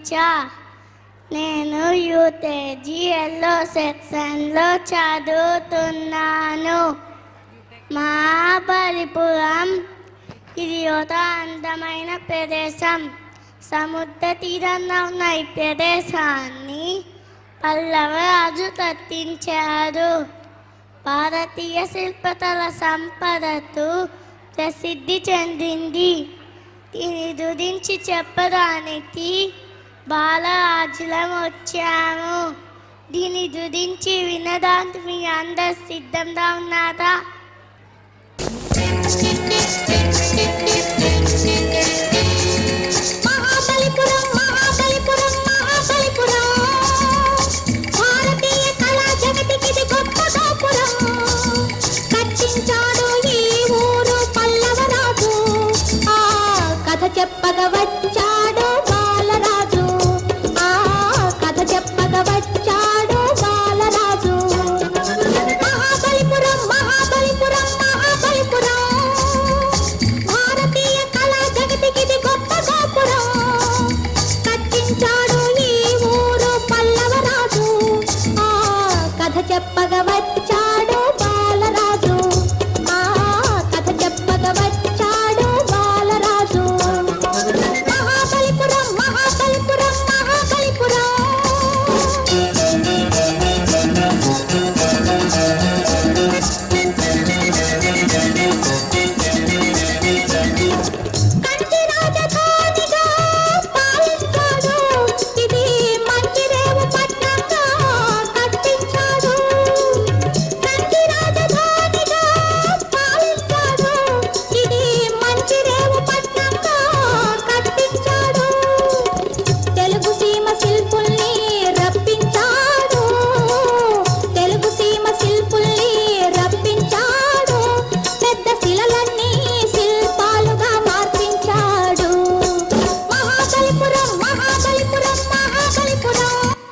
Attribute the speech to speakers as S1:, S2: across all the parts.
S1: వచ్చా నేను UKG yellow సెక్షన్లో చదువుతున్నాను మహాబలిపురం ఇది ఒక అందమైన ప్రదేశం సముద్ర తీరంలో ఉన్న ఈ ప్రదేశాన్ని పల్లవ రాజు కట్టించారు భారతీయ శిల్పకళ సంపదతో ప్రసిద్ధి చెందింది దీని గురించి చెప్పడానికి బాలరాజులం వచ్చాము దీని గురించి వినడానికి మీ అందరు సిద్ధంగా ఉన్నారా
S2: మహాబలిపురం మహాబలిపురం మహాబలిపురం భారతీయ కళా జగతికిది గొప్ప గోపురం కట్టించాడు ఈ ఊరు పల్లవరాజు ఆ కథ చెప్పగా వచ్చాడు బాలరాజు ఆ కథ చెప్పగా వచ్చాడు బాలరాజు మహాబలిపురం మహాబలిపురం మహాబలిపురం భారతీయ కళా జగతికిది గొప్ప గోపురం కట్టించాడు ఈ ఊరు పల్లవరాజు ఆ కథ చెప్పగా వచ్చాడు బాలరాజు ఆ కథ చెప్పగా వచ్చాడు బాలరాజు మహాబలిపురం మహాబలిపురం మహాబలిపురం కంచి రాజధానిగా పాలించాడు ఇది మంచిరేవు పట్నంగా కట్టించాడు కంచి రాజధానిగా పాలించాడు ఇది మంచిరేవు పట్నంగా కట్టించాడు తెలుగు సీమ శిల్పుల్ని రప్పించాడు తెలుగు సీమ శిల్పుల్ని రప్పించాడు పెద్ద శిలలన్నీ శిల్పాలుగా మార్పించాడు మహాబలిపురం మహాబలిపురం మహాబలిపురం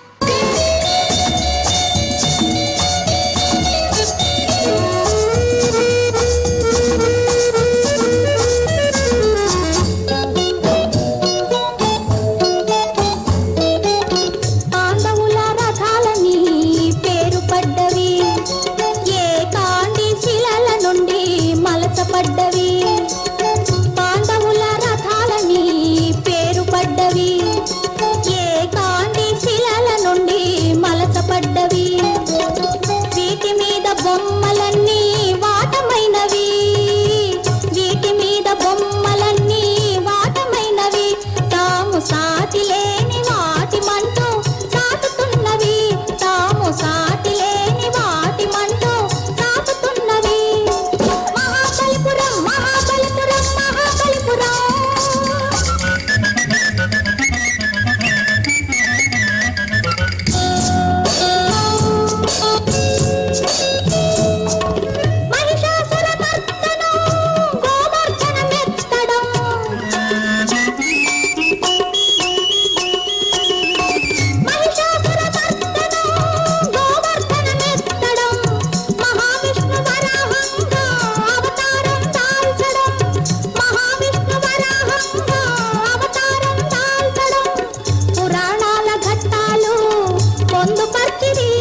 S2: పాండవుల రథాలని పేరు పడ్డవి ఏ కాండి శిలల నుండి మలసపడ్డవి పాండవుల రథాలని పేరు పడ్డవి ఏ కాండి శిలల నుండి మలసపడ్డవి వీటి మీద బొమ్మలన్నీ వాటమైనవి వీటి మీద బొమ్మలన్నీ వాటమైనవి తాము సాటి లేని వాటి మంటూ సాటుతున్నవి తాము సాటి లేని వాటి మంటూ సాటుతున్నవి మహాబలిపురం మహాబలిపురం మహాబలిపురం మహిషాసుర మర్దనం గోవర్ధన మెత్తడం మహిషాసుర మర్దనం గోవర్ధన మెత్తడం మహావిష్ణు వరాహంగా అవతారం దాల్చడం మహావిష్ణు వరాహంగా అవతారం దాల్చడం పురాణాల ఘట్టాలు పొందుపర్చిది